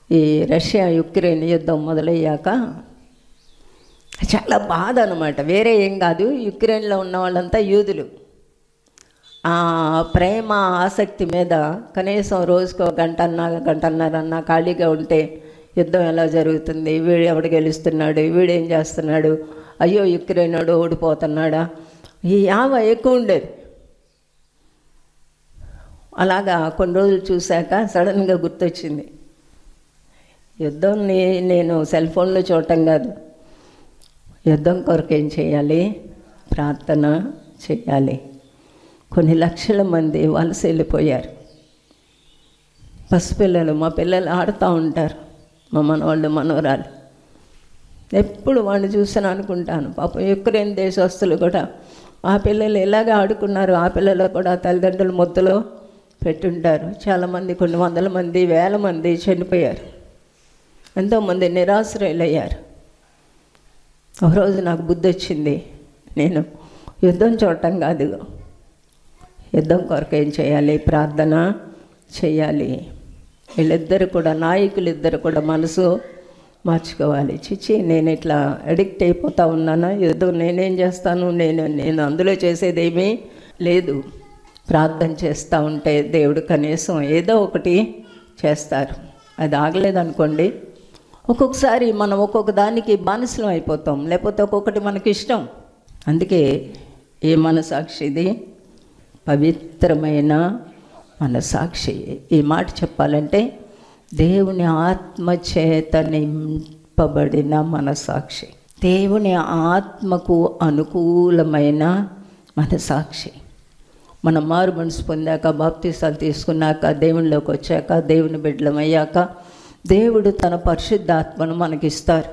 ఈ Russia Ukraine యుద్ధం మొదలయ్యాక చాలా బాధ అనమాట వేరే ఏం కాదు యుక్రెయిన్లో ఉన్న వాళ్ళంతా యూదులు ఆ ప్రేమ ఆసక్తి మీద కనీసం రోజుకో గంటన్న గంటన్నరన్నా ఖాళీగా ఉంటే యుద్ధం ఎలా జరుగుతుంది వీడు ఎవడు గెలుస్తున్నాడు వీడేం చేస్తున్నాడు అయ్యో యుక్రెయినోడు ఓడిపోతున్నాడా ఈ యావ ఎక్కువ ఉండేది అలాగా కొన్ని రోజులు చూశాక సడన్గా గుర్తొచ్చింది యుద్ధం నే- నేను సెల్ ఫోన్లో చూడటం కాదు యుద్ధం కొరకు ఏం చేయాలి ప్రార్థన చేయాలి కొన్ని లక్షల మంది వలస వెళ్ళిపోయారు పసిపిల్లలు మా పిల్లలు ఆడుతూ ఉంటారు మా మనవాళ్ళు మనవరాలు ఎప్పుడు వాడిని చూసాను అనుకుంటాను పాపం యుక్రెయిన్ దేశస్తులు కూడా ఆ పిల్లలు ఎలాగ ఆడుకున్నారు ఆ పిల్లలు కూడా తల్లిదండ్రుల ముద్దలో పెట్టుంటారు చాలామంది కొన్ని వందల మంది వేల మంది చనిపోయారు ఎంతోమంది నిరాశ్రయులయ్యారు ఒకరోజు నాకు బుద్ధి వచ్చింది నేను యుద్ధం చూడటం కాదు యుద్ధం కొరకు ఏం చేయాలి ప్రార్థన చేయాలి వీళ్ళిద్దరు కూడా నాయకులు ఇద్దరు కూడా మనసు మార్చుకోవాలి చిచి నేను ఇట్లా అడిక్ట్ అయిపోతా ఉన్నానా యుద్ధం నేనేం చేస్తాను నేను నేను అందులో చేసేదేమీ లేదు ప్రార్థన చేస్తూ ఉంటే దేవుడు కనీసం ఏదో ఒకటి చేస్తారు అది ఆగలేదనుకోండి ఒక్కొక్కసారి మనం ఒక్కొక్క దానికి బానిసలం అయిపోతాం లేకపోతే ఒక్కొక్కటి మనకి ఇష్టం అందుకే ఏ మనసాక్షిది పవిత్రమైన మనసాక్షి ఈ మాట చెప్పాలంటే దేవుని ఆత్మచేత నింపబడిన మనసాక్షి దేవుని ఆత్మకు అనుకూలమైన మనసాక్షి మనం మారు మనసు పొందాక బాప్తీసాలు తీసుకున్నాక దేవునిలోకి వచ్చాక దేవుని బిడ్డలమయ్యాక దేవుడు తన పరిశుద్ధాత్మను మనకిస్తారు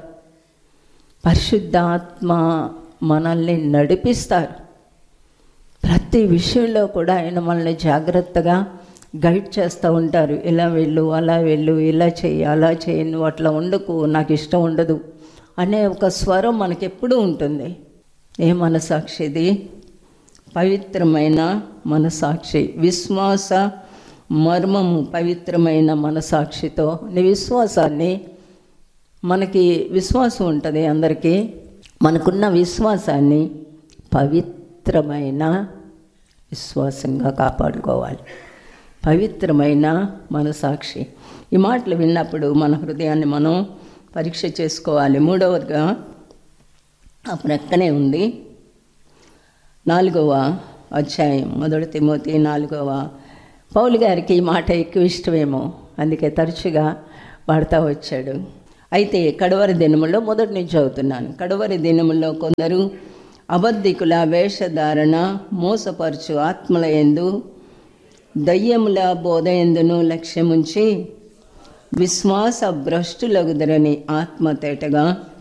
పరిశుద్ధాత్మ మనల్ని నడిపిస్తారు ప్రతి విషయంలో కూడా ఆయన మనల్ని జాగ్రత్తగా గైడ్ చేస్తూ ఉంటారు ఇలా వెళ్ళు అలా వెళ్ళు ఇలా చెయ్యి అలా చేయి నువ్వు అట్లా ఉండకు నాకు ఇష్టం ఉండదు అనే ఒక స్వరం మనకెప్పుడూ ఉంటుంది ఏ మనసాక్షిది పవిత్రమైన మనసాక్షి విశ్వాస మర్మము పవిత్రమైన మనసాక్షితో నీ విశ్వాసాన్ని మనకి విశ్వాసం ఉంటుంది అందరికీ మనకున్న విశ్వాసాన్ని పవిత్రమైన విశ్వాసంగా కాపాడుకోవాలి పవిత్రమైన మనసాక్షి ఈ మాటలు విన్నప్పుడు మన హృదయాన్ని మనం పరీక్ష చేసుకోవాలి మూడవదిగా ఆ ప్రక్కనే ఉంది నాలుగవ అధ్యాయం మొదటి తిమోతి నాలుగవ పౌలు గారికి ఈ మాట ఎక్కువ ఇష్టమేమో అందుకే తరచుగా వాడుతూ వచ్చాడు అయితే కడవరి దినములో మొదటి నుంచి చదువుతున్నాను కడవరి దినములో కొందరు అబద్ధికుల వేషధారణ మోసపరచు ఆత్మల ఎందు దయ్యముల బోధ ఎందును లక్ష్యముంచి విశ్వాస భ్రష్టులగుదరని ఆత్మ తేటగా